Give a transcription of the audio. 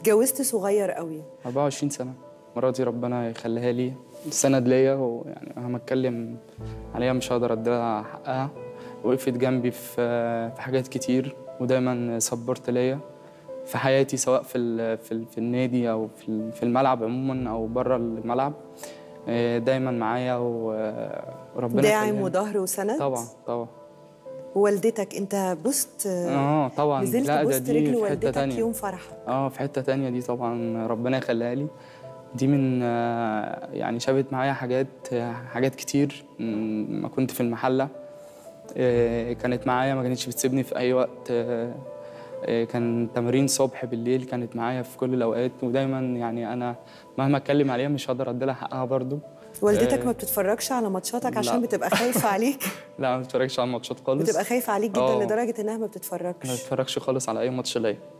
اتجوزت صغير قوي 24 سنة مراتي ربنا يخليها لي سند ليا ويعني مهما اتكلم عليها مش هقدر اديها حقها وقفت جنبي في في حاجات كتير ودايما سبورت ليا في حياتي سواء في ال في, ال في النادي او في ال- في الملعب عموما او بره الملعب آه، دايما معايا و- وربنا داعم يخليها لي. وظهر وسند طبعا طبعا ووالدتك انت بوست اه طبعا نزلت لا ده بوست دي رجل في حته والدتك تانية يوم فرحك اه في حته تانية دي طبعا ربنا يخليها لي دي من آه، يعني شابت معايا حاجات حاجات كتير م- ما كنت في المحله آه، كانت معايا ما كانتش بتسيبني في اي وقت آه، آه، كان تمرين صبح بالليل كانت معايا في كل الاوقات ودايما يعني انا مهما اتكلم عليها مش هقدر اديلها حقها برضو والدتك آه، ما بتتفرجش على ماتشاتك عشان لا. بتبقى خايفه عليك لا ما بتفرجش على الماتشات خالص بتبقى خايفه عليك جدا آه. لدرجه انها ما ما بتتفرجش بتفرجش خالص على اي ماتش ليا